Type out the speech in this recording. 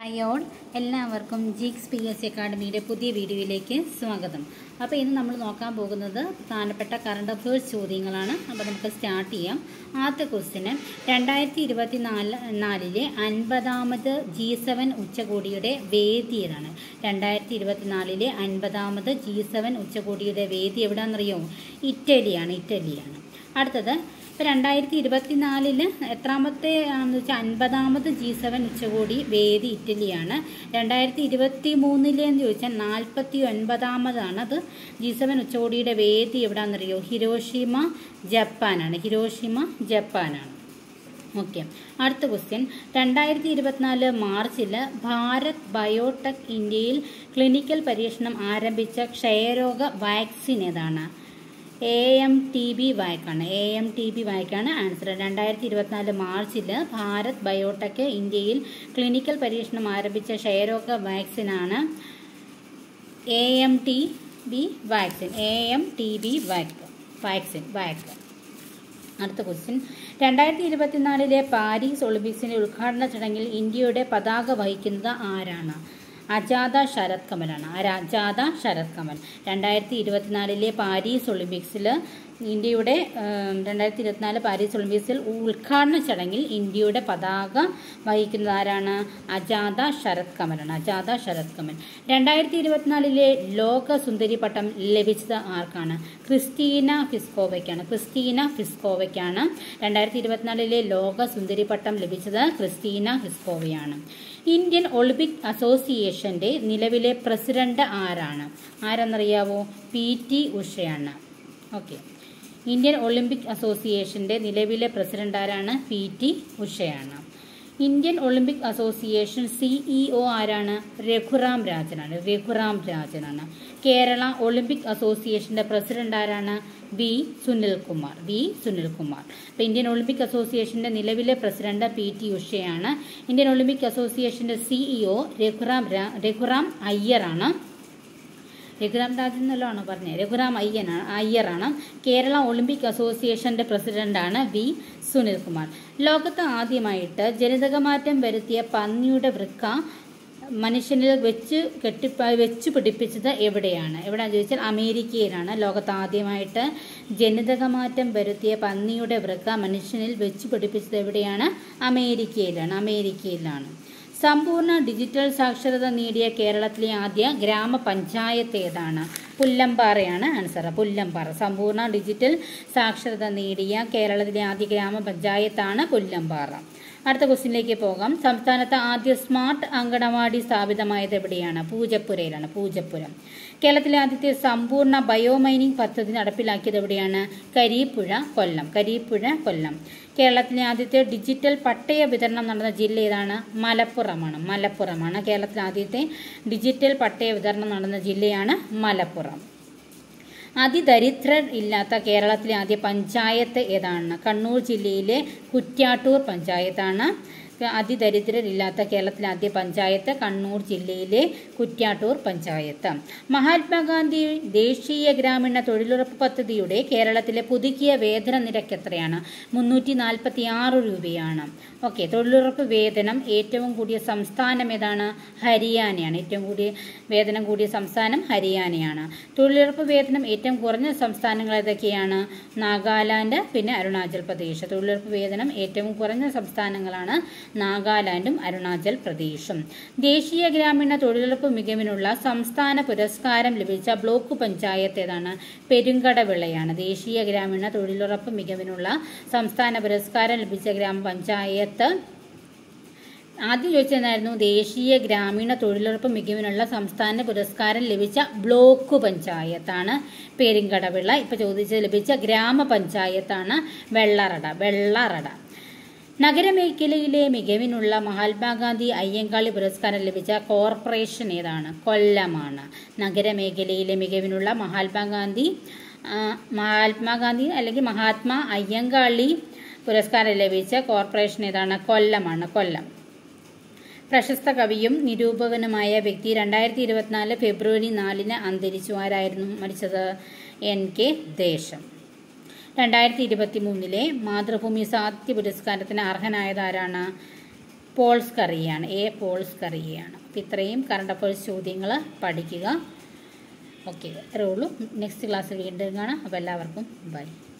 അയോൾ എല്ലാവർക്കും ജിക്സ് P S C അക്കാഡമിയുടെ പുതിയ വീഡിയോയിലേക്ക് സ്വാഗതം അപ്പോൾ ഇന്ന് നമ്മൾ നോക്കാൻ പോകുന്നത് പ്രധാനപ്പെട്ട കറണ്ട് അഫയേഴ്സ് ചോദ്യങ്ങളാണ് അപ്പോൾ നമുക്ക് സ്റ്റാർട്ട് ചെയ്യാം ആദ്യത്തെ ക്വസ്റ്റിന് രണ്ടായിരത്തി ഇരുപത്തി നാല് നാലിലെ അൻപതാമത് ജി സെവൻ ഉച്ചകോടിയുടെ വേദി ഏതാണ് രണ്ടായിരത്തി ഇരുപത്തി നാലിലെ അൻപതാമത് ജി സെവൻ ഉച്ചകോടിയുടെ വേദി എവിടെയാണെന്നറിയോ ഇറ്റലിയാണ് ഇറ്റലിയാണ് അടുത്തത് ഇപ്പോൾ രണ്ടായിരത്തി ഇരുപത്തിനാലില് എത്രാമത്തെ ആണെന്ന് വെച്ചാൽ അൻപതാമത് ജി സെവൻ ഉച്ചകോടി വേദി ഇറ്റലിയാണ് രണ്ടായിരത്തി ഇരുപത്തി മൂന്നിലെന്ന് ചോദിച്ചാൽ നാൽപ്പത്തി ഒൻപതാമതാണ് അത് ജി സെവൻ ഉച്ചകോടിയുടെ വേദി എവിടെയാണെന്നറിയോ ഹിരോഷിമ ജപ്പാനാണ് ഹിരോഷിമ ജപ്പാനാണ് ഓക്കെ അടുത്ത ക്വസ്റ്റ്യൻ രണ്ടായിരത്തി ഇരുപത്തിനാല് മാർച്ചിൽ ഭാരത് ബയോടെക് ഇന്ത്യയിൽ ക്ലിനിക്കൽ പരീക്ഷണം ആരംഭിച്ച ക്ഷയരോഗ വാക്സിൻ ഏതാണ് എ എം ടി ബി വായ്ക്കാണ് എ എം ടി ബി വായ്ക്കാണ് ആൻസർ രണ്ടായിരത്തി ഇരുപത്തിനാല് മാർച്ചിൽ ഭാരത് ബയോടെക് ഇന്ത്യയിൽ ക്ലിനിക്കൽ പരീക്ഷണം ആരംഭിച്ച ക്ഷയരോഗ വാക്സിനാണ് A M T B vaccine A M T B vac vaccine vac അടുത്ത ക്വസ്റ്റ്യൻ രണ്ടായിരത്തി ഇരുപത്തിനാലിലെ പാരീസ് ഒളിമ്പിക്സിന്റെ ഉദ്ഘാടന ചടങ്ങിൽ ഇന്ത്യയുടെ പതാക വഹിക്കുന്നത് ആരാണ് അജാദ ശരത് കമലാണ് ആരാ അജാദ ശരത് കമൽ രണ്ടായിരത്തി ഇരുപത്തിനാലിലെ പാരീസ് ഒളിമ്പിക്സിൽ ഇന്ത്യയുടെ രണ്ടായിരത്തി ഇരുപത്തിനാല് പാരീസ് ഒളിമ്പിക്സിൽ ഉദ്ഘാടന ചടങ്ങിൽ ഇന്ത്യയുടെ പതാക വഹിക്കുന്നത് ആരാണ് അജാദ ശരത് കമലാണ് അജാദ ശരത് കമൽ രണ്ടായിരത്തി ഇരുപത്തിനാലിലെ ലോക സുന്ദരി പട്ടം ലഭിച്ചത് ആർക്കാണ് ക്രിസ്റ്റീന ഫിസ്കോവയ്ക്കാണ് ക്രിസ്റ്റീന ഫിസ്കോവയ്ക്കാണ് രണ്ടായിരത്തി ഇരുപത്തിനാലിലെ ലോക സുന്ദരി പട്ടം ലഭിച്ചത് ക്രിസ്റ്റീന ഫിസ്കോവയാണ് ഇന്ത്യൻ ഒളിമ്പിക് അസോസിയേഷന്റെ നിലവിലെ പ്രസിഡന്റ് ആരാണ് ആരെന്നറിയാവോ P T ഉഷയാണ് okay Indian Olympic അസോസിയേഷന്റെ നിലവിലെ പ്രസിഡന്റ് ആരാണ് P T ഉഷയാണ് Indian Olympic association CEO ആരാണ് രഘുറാം രാജനാണ് രഘുറാം രാജനാണ് കേരള ഒളിമ്പിക് അസോസിയേഷന്റെ പ്രസിഡന്റ് ആരാണ് വി സുനിൽകുമാർ വി സുനിൽകുമാർ അപ്പോൾ ഇന്ത്യൻ ഒളിമ്പിക് അസോസിയേഷന്റെ നിലവിലെ president P T ഉഷയാണ് Indian Olympic അസോസിയേഷന്റെ സിഇഒ രഘുറാം രഘുറാം അയ്യറാണ് രഘുറാം രാജൻ എന്നുള്ളതാണോ പറഞ്ഞത് രഘുറാം അയ്യനാണ് അയ്യറാണ് കേരള ഒളിമ്പിക് അസോസിയേഷന്റെ പ്രസിഡന്റാണ് വി സുനിൽകുമാർ ലോകത്ത് ആദ്യമായിട്ട് ജനിതകമാറ്റം വരുത്തിയ പന്നിയുടെ വൃക്ക മനുഷ്യനിൽ വെച്ച് കെട്ടി വെച്ച് പിടിപ്പിച്ചത് എവിടെയാണ് എവിടെയാണെന്ന് ചോദിച്ചാൽ അമേരിക്കയിലാണ് ലോകത്ത് ആദ്യമായിട്ട് ജനിതകമാറ്റം വരുത്തിയ പന്നിയുടെ വൃക്ക മനുഷ്യനിൽ വെച്ച് പിടിപ്പിച്ചത് എവിടെയാണ് അമേരിക്കയിലാണ് അമേരിക്കയിലാണ് സമ്പൂർണ്ണ ഡിജിറ്റൽ സാക്ഷരത നേടിയ കേരളത്തിലെ ആദ്യ ഗ്രാമപഞ്ചായത്ത് ഏതാണ് പുല്ലമ്പാറയാണ് ആൻസർ പുല്ലമ്പാറ സമ്പൂർണ്ണ ഡിജിറ്റൽ സാക്ഷരത നേടിയ കേരളത്തിലെ ആദ്യ ഗ്രാമപഞ്ചായത്താണ് പുല്ലമ്പാറ അടുത്ത ക്വസ്റ്റിനിലേക്ക് പോകാം സംസ്ഥാനത്ത് ആദ്യ സ്മാർട്ട് അങ്കണവാടി സ്ഥാപിതമായത് എവിടെയാണ് പൂജപ്പുരയിലാണ് പൂജപ്പുരം കേരളത്തിലെ ആദ്യത്തെ സമ്പൂർണ്ണ ബയോമൈനിങ് പദ്ധതി നടപ്പിലാക്കിയത് എവിടെയാണ് കരീപ്പുഴ കൊല്ലം കരീപ്പുഴ കൊല്ലം കേരളത്തിലെ ആദ്യത്തെ ഡിജിറ്റൽ പട്ടയ വിതരണം നടന്ന ജില്ല ഏതാണ് മലപ്പുറമാണ് മലപ്പുറമാണ് കേരളത്തിലെ ആദ്യത്തെ ഡിജിറ്റൽ പട്ടയ വിതരണം നടന്ന ജില്ലയാണ് മലപ്പുറം അതിദരിദ്രർ ഇല്ലാത്ത കേരളത്തിലെ ആദ്യ പഞ്ചായത്ത് ഏതാണ് കണ്ണൂർ ജില്ലയിലെ കുറ്റ്യാട്ടൂർ പഞ്ചായത്താണ് അതിദരിദ്രരില്ലാത്ത കേരളത്തിലെ ആദ്യ പഞ്ചായത്ത് കണ്ണൂർ ജില്ലയിലെ കുറ്റ്യാട്ടൂർ പഞ്ചായത്ത് മഹാത്മാഗാന്ധി ദേശീയ ഗ്രാമീണ തൊഴിലുറപ്പ് പദ്ധതിയുടെ കേരളത്തിലെ പുതുക്കിയ വേതന നിരക്ക് എത്രയാണ് മുന്നൂറ്റി നാൽപ്പത്തി ആറ് രൂപയാണ് ഓക്കെ തൊഴിലുറപ്പ് വേതനം ഏറ്റവും കൂടിയ സംസ്ഥാനം ഏതാണ് ഹരിയാനയാണ് ഏറ്റവും കൂടിയ വേതനം കൂടിയ സംസ്ഥാനം ഹരിയാനയാണ് തൊഴിലുറപ്പ് വേതനം ഏറ്റവും കുറഞ്ഞ സംസ്ഥാനങ്ങൾ ഏതൊക്കെയാണ് നാഗാലാൻഡ് പിന്നെ അരുണാചൽ പ്രദേശ് തൊഴിലുറപ്പ് വേതനം ഏറ്റവും കുറഞ്ഞ സംസ്ഥാനങ്ങളാണ് നാഗാലാൻഡും അരുണാചൽ പ്രദേശും ദേശീയ ഗ്രാമീണ തൊഴിലുറപ്പ് മികവിനുള്ള സംസ്ഥാന പുരസ്കാരം ലഭിച്ച ബ്ലോക്ക് പഞ്ചായത്ത് ഏതാണ് പെരുങ്കടവിളയാണ് ദേശീയ ഗ്രാമീണ തൊഴിലുറപ്പ് മികവിനുള്ള സംസ്ഥാന പുരസ്കാരം ലഭിച്ച ഗ്രാമപഞ്ചായത്ത് ആദ്യം ചോദിച്ചതായിരുന്നു ദേശീയ ഗ്രാമീണ തൊഴിലുറപ്പ് മികവിനുള്ള സംസ്ഥാന പുരസ്കാരം ലഭിച്ച ബ്ലോക്ക് പഞ്ചായത്താണ് പെരുങ്കടവിള ഇപ്പൊ ചോദിച്ചത് ലഭിച്ച ഗ്രാമപഞ്ചായത്താണ് വെള്ളറട വെള്ളറട നഗരമേഖലയിലെ മികവിനുള്ള മഹാത്മാഗാന്ധി അയ്യങ്കാളി പുരസ്കാരം ലഭിച്ച കോർപ്പറേഷൻ ഏതാണ് കൊല്ലമാണ് നഗരമേഖലയിലെ മികവിനുള്ള മഹാത്മാഗാന്ധി മഹാത്മാഗാന്ധി അല്ലെങ്കിൽ മഹാത്മാ അയ്യങ്കാളി പുരസ്കാരം ലഭിച്ച കോർപ്പറേഷൻ ഏതാണ് കൊല്ലമാണ് കൊല്ലം പ്രശസ്ത കവിയും നിരൂപകനുമായ വ്യക്തി രണ്ടായിരത്തി ഇരുപത്തിനാല് ഫെബ്രുവരി നാലിന് അന്തരിച്ചു ആരായിരുന്നു മരിച്ചത് എൻ കെ ദേശം രണ്ടായിരത്തി ഇരുപത്തി മൂന്നിലെ മാതൃഭൂമി സാഹിത്യ പുരസ്കാരത്തിന് അർഹനായത് ആരാണ് പോൾസ് കറിയാണ് എ പോൾസ് കറിയാണ് അപ്പോൾ ഇത്രയും കറണ്ട് അഫയേഴ്സ് ചോദ്യങ്ങൾ പഠിക്കുക ഓക്കെ അത്രേ ഉള്ളൂ നെക്സ്റ്റ് ക്ലാസ് വീണ്ടും കാണാം അപ്പോൾ എല്ലാവർക്കും ബൈ